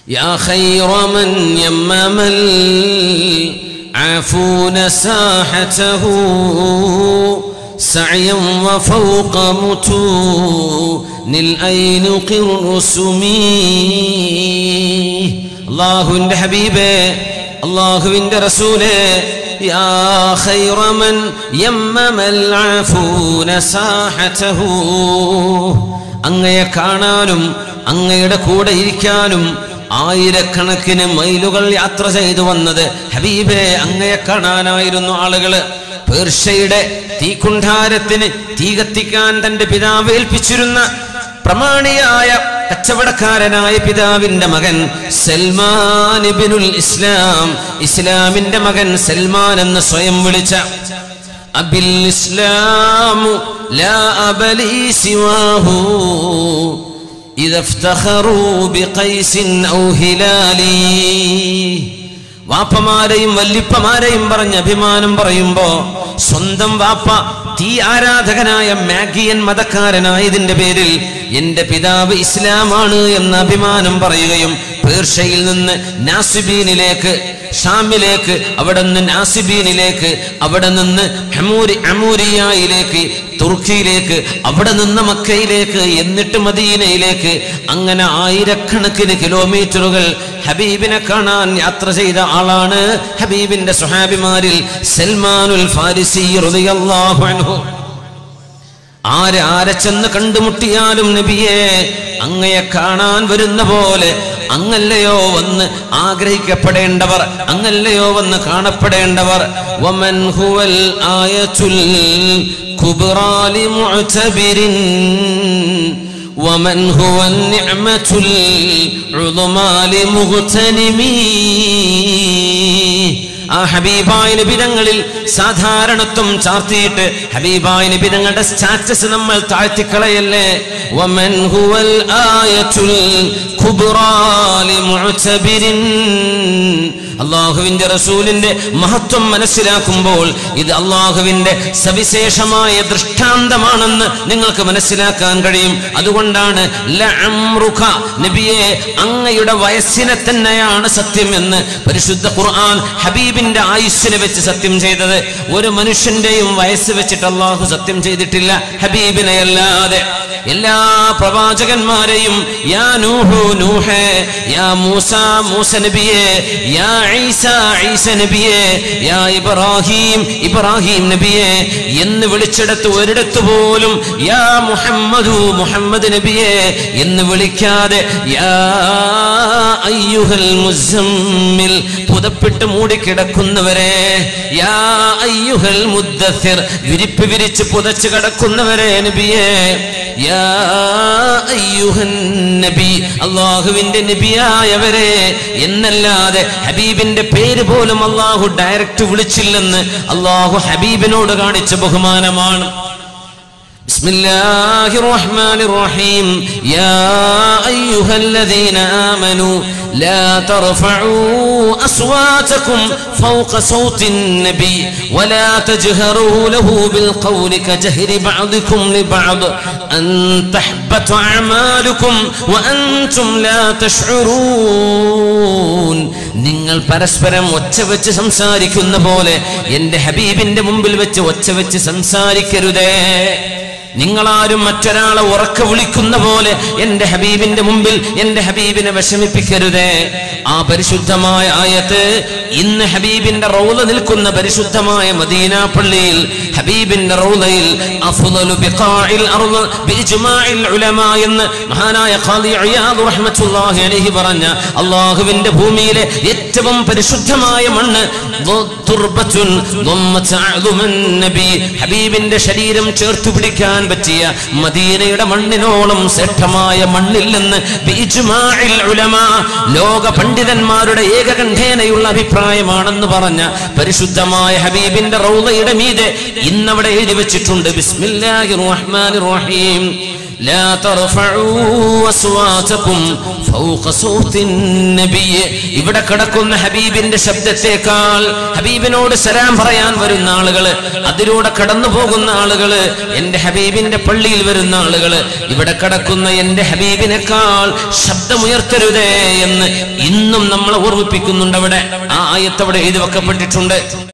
يا خير من يمم العافون ساحته سعيا وفوق متون الأينق الرسمي الله حبيبه الله رسوله يا خير من يمم العافون ساحته അങ്ങയെ കാണാനും അങ്ങയുടെ കൂടെ ഇരിക്കാനും ആയിരക്കണക്കിന് മൈലുകൾ യാത്ര ചെയ്തു വന്നത് ഹബീബെ അങ്ങയെ കാണാനായിരുന്നു ആളുകള് പേർഷ്യയുടെ തീക്കുണ്ഠാരത്തിന് തീ കത്തിക്കാൻ തന്റെ പിതാവ് ഏൽപ്പിച്ചിരുന്ന പ്രമാണിയായ കച്ചവടക്കാരനായ പിതാവിന്റെ മകൻ സൽമാൻ ഇബ്നുൽ ഇസ്ലാം ഇസ്ലാമിന്റെ മകൻ സൽമാൻ എന്ന് സ്വയം വിളിച്ച അബിൽ ഇസ്ലാമു ലാ അബലി സിവാഹു إذا افتخروا بقيس أو هلالي വാപ്പമാരെയും വല്ലിപ്പമാരെയും പറഞ്ഞ് അഭിമാനം പറയുമ്പോ സ്വന്തം വാപ്പ തീ ആരാധകനായ മാഗിയൻ മതക്കാരനായതിന്റെ പേരിൽ എന്റെ പിതാവ് ഇസ്ലാമാണ് എന്ന അഭിമാനം പറയുകയും പേർഷ്യയിൽ നിന്ന് നാസിബീനിലേക്ക് ഷാമിലേക്ക് അവിടെ നിന്ന് നാസിബീനിലേക്ക് അവിടെ നിന്ന് ഹമൂരി അമൂരിയായിലേക്ക് തുർക്കിയിലേക്ക് അവിടെ നിന്ന് മക്കയിലേക്ക് എന്നിട്ട് മദീനയിലേക്ക് അങ്ങനെ ആയിരക്കണക്കിന് കിലോമീറ്ററുകൾ ഹബീബിനെ കാണാൻ യാത്ര ചെയ്ത ആളാണ് ഹബീബിന്റെ സുഹാബിമാരിൽ സൽമാനുൽ ഫാരിസി റളിയല്ലാഹു അൻഹു ആരെ ആരെ ചെന്ന് കണ്ടുമുട്ടിയാലും നബിയെ അങ്ങയെ കാണാൻ വരുന്ന പോലെ അങ്ങല്ലയോ വന്ന് ആഗ്രഹിക്കപ്പെടേണ്ടവർ അങ്ങല്ലയോ വന്ന് കാണപ്പെടേണ്ടവർ വമൻ ഹുവൽ ആയത്തുൽ കുബ്റാലി മുഅ്തബിരിൻ ومن هو النعمة العظمى لمغتنمين ആ ഹബീബായ നിബിതങ്ങളിൽ സാധാരണത്വം ചാർത്തിയിട്ട് ഹബീബായ നിബിതങ്ങളുടെ സ്റ്റാറ്റസ് നമ്മൾ താഴ്ത്തിക്കളയല്ലേ വമൻ ഹുവൽ ആയത്തുൽ കുബ്റാ ലിമുഅ്തബിരിൻ അള്ളാഹുവിന്റെ റസൂലിന്റെ മഹത്വം മനസ്സിലാക്കുമ്പോൾ ഇത് അള്ളാഹുവിന്റെ സവിശേഷമായ ദൃഷ്ടാന്തമാണെന്ന് നിങ്ങൾക്ക് മനസ്സിലാക്കാൻ കഴിയും അതുകൊണ്ടാണ് ലഅംറുക നബിയെ അങ്ങയുടെ വയസ്സിനെ തന്നെയാണ് സത്യം എന്ന് പരിശുദ്ധ ഖുർആൻ ഹബീബിന്റെ ആയുസ്സിനെ വെച്ച് സത്യം ചെയ്തത് ഒരു മനുഷ്യന്റെയും വയസ്സ് വെച്ചിട്ട് അള്ളാഹു സത്യം ചെയ്തിട്ടില്ല ഹബീബിനെ അല്ലാതെ എല്ലാ പ്രവാചകന്മാരെയും യാ നൂഹു നൂഹേ യാ മൂസ മൂസ നബിയെ യാ ഈസ ഈസ നബിയെ യാ ഇബ്രാഹിം ഇബ്രാഹിം നബിയെ എന്ന് വിളിച്ചിടത്ത് ഒരിടത്ത് പോലും യാ മുഹമ്മദു മുഹമ്മദ് നബിയെ എന്ന് വിളിക്കാതെ യാ അയ്യുഹൽ മുസമ്മിൽ പുതപ്പിട്ട് മൂടിക്കിടക്കുന്നവരെ യാ അയ്യുഹൽ മുദ്ദസിർ വിരിപ്പ് വിരിച്ച് പുതച്ച് കിടക്കുന്നവരെ നബിയെ യാ അയ്യുഹൻ നബി അള്ളാഹുവിന്റെ നബിയായവരെ എന്നല്ലാതെ ഹബീബിന്റെ പേര് പോലും അള്ളാഹു ഡയറക്റ്റ് വിളിച്ചില്ലെന്ന് അള്ളാഹു ഹബീബിനോട് കാണിച്ച ബഹുമാനമാണ് بسم الله الرحمن الرحيم يا أيها الذين آمنوا لا ترفعوا أصواتكم فوق صوت النبي ولا تجهروا له بالقول كجهر بعضكم لبعض أن تحبط أعمالكم وأنتم لا تشعرون നിങ്ങൾ പരസ്പരം ഒച്ച വെച്ച് സംസാരിക്കുന്ന പോലെ എന്റെ ഹബീബിന്റെ മുമ്പിൽ വെച്ച് ഒച്ച വെച്ച് സംസാരിക്കരുതേ നിങ്ങളാരും മറ്റൊരാളെ ഉറക്ക വിളിക്കുന്ന പോലെ എന്റെ ഹബീബിന്റെ മുമ്പിൽ എന്റെ ഹബീബിനെ വിഷമിപ്പിക്കരുതേ ആ പരിശുദ്ധമായ ആയത്ത് ഇന്ന് ഹബീബിന്റെ റൗല നിൽക്കുന്ന പരിശുദ്ധമായ മദീന പള്ളിയിൽ ഹബീബിന്റെ റൗലയിൽ അഫ്ളലു ബിഖാഇൽ അർള് ബിഇജ്മാഇൽ ഉലമാ എന്ന് മഹാനായ ഖാദി ഇയാദ് റഹ്മത്തുള്ളാഹി അലൈഹി പറഞ്ഞ അല്ലാഹുവിന്റെ ഭൂമിയിലെ ഏറ്റവും പരിശുദ്ധമായ മണ്ണ് തുർബത്തുൻ ضمت أعظم النبي ഹബീബിന്റെ ശരീരം ചേർത്ത് പിടിക്കാൻ പറ്റിയ മദീനയുടെ മണ്ണിനോളം ശ്രേഷ്ഠമായ മണ്ണില്ലെന്ന് ബിഇജ്മാഇൽ ഉലമാ ലോക പണ്ഡിതന്മാരുടെ ഏകകണ്ഠേനയുള്ള അഭിപ്രായമാണെന്ന് പറഞ്ഞ പരിശുദ്ധമായ ഹബീബിന്റെ റൗളയുടെ മീതെ ഇന്നവിടെ എഴുതി വെച്ചിട്ടുണ്ട് ബിസ്മില്ലാഹിർ റഹ്മാനിർ റഹീം لا ترفعوا أصواتكم فوق صوت النبي ഇവിടെ കിടക്കുന്ന ഹബീബിന്റെ ശബ്ദത്തെക്കാൾ ഹബീബിനോട് സലാം പറയാൻ വരുന്ന ആളുകള് അതിലൂടെ കടന്നു പോകുന്ന ആളുകള് എന്റെ ഹബീബിന്റെ പള്ളിയിൽ വരുന്ന ആളുകള് ഇവിടെ കിടക്കുന്ന എന്റെ ഹബീബിനേക്കാൾ ശബ്ദമുയർത്തരുതേ എന്ന് ഇന്നും നമ്മളെ ഓർമ്മിപ്പിക്കുന്നുണ്ട് അവിടെ ആ ആയത്ത് അവിടെ എഴുതി വെക്കപ്പെട്ടിട്ടുണ്ട്